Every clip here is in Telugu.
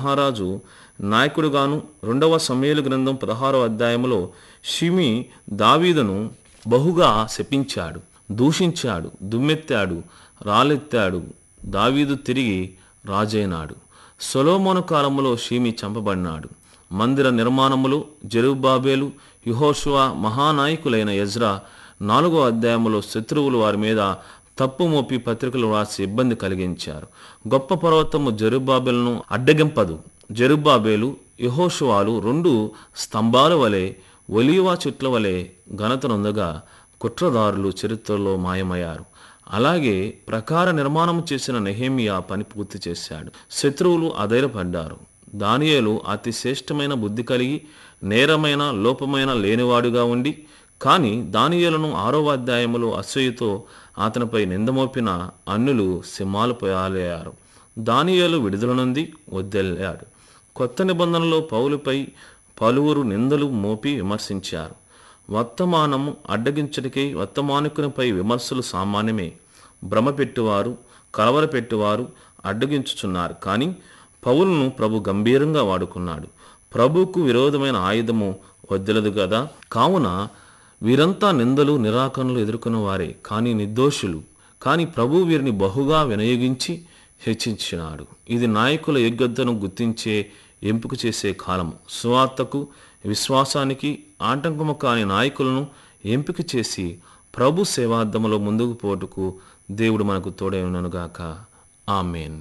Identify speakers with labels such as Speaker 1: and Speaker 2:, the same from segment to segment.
Speaker 1: మహారాజు నాయకుడుగాను రెండవ సమయలు గ్రంథం పదహారో అధ్యాయంలో షిమి దావీదును బహుగా శపించాడు దూషించాడు దుమ్మెత్తాడు రాలెత్తాడు దావీదు తిరిగి రాజైనాడు సొలోమోను కాలంలో షీమి చంపబడినాడు మందిర నిర్మాణములో జెరుబాబేలు యుహోషువ మహానాయకులైన యజ్రా నాలుగో అధ్యాయంలో శత్రువులు వారి మీద తప్పు మోపి పత్రికలు రాసి ఇబ్బంది కలిగించారు గొప్ప పర్వతము జెరుబాబేలను అడ్డగింపదు జెరుబాబేలు యహోషువాలు రెండు స్తంభాల వలె ఒలీవా చెట్ల వలె ఘనతనొందగా కుట్రదారులు చరిత్రలో మాయమయ్యారు అలాగే ప్రకార నిర్మాణం చేసిన నెహేమియా పని పూర్తి చేశాడు శత్రువులు అధైర్యపడ్డారు దానియేలు అతి శ్రేష్టమైన బుద్ధి కలిగి నేరమైన లోపమైన లేనివాడుగా ఉండి కానీ దానియేలును ఆరో అధ్యాయములో అసూయతో అతనిపై నిందమోపిన అన్నులు సింహాలు పోయాలయ్యారు దానియేలు విడుదల నుండి వద్దెళ్ళాడు కొత్త నిబంధనలో పౌలుపై పలువురు నిందలు మోపి విమర్శించారు వర్తమానము అడ్డగించడికై వర్తమానికునిపై విమర్శలు సామాన్యమే భ్రమ పెట్టువారు కలవర పెట్టువారు అడ్డగించుచున్నారు కానీ పౌలును ప్రభు గంభీరంగా వాడుకున్నాడు ప్రభువుకు విరోధమైన ఆయుధము వద్దలదు కదా కావున వీరంతా నిందలు నిరాకరణలు ఎదుర్కొన్న వారే కానీ నిర్దోషులు కానీ ప్రభు వీరిని బహుగా వినియోగించి హెచ్చించినాడు ఇది నాయకుల యోగ్యతను గుర్తించే ఎంపిక చేసే కాలము సువార్తకు విశ్వాసానికి ఆటంకము కాని నాయకులను ఎంపిక చేసి ప్రభు సేవార్థములో ముందుకు పోటుకు దేవుడు మనకు తోడై ఉన్ననుగాక ఆమెన్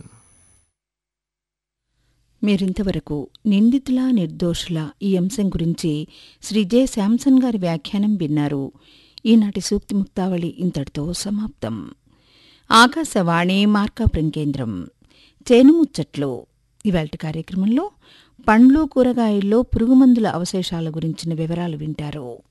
Speaker 2: మీరింతవరకు నిందితుల నిర్దోషుల ఈ అంశం గురించి శ్రీ జె శాంసన్ గారి వ్యాఖ్యానం విన్నారు ఈనాటి సూక్తి ముక్తావళి ఇంతటితో సమాప్తం ఆకాశవాణి మార్కాపురం కేంద్రం చేనుముచ్చట్లు ఇవాల్టి కార్యక్రమంలో పండ్లు కూరగాయల్లో పురుగుమందుల అవశేషాల గురించిన వివరాలు వింటారు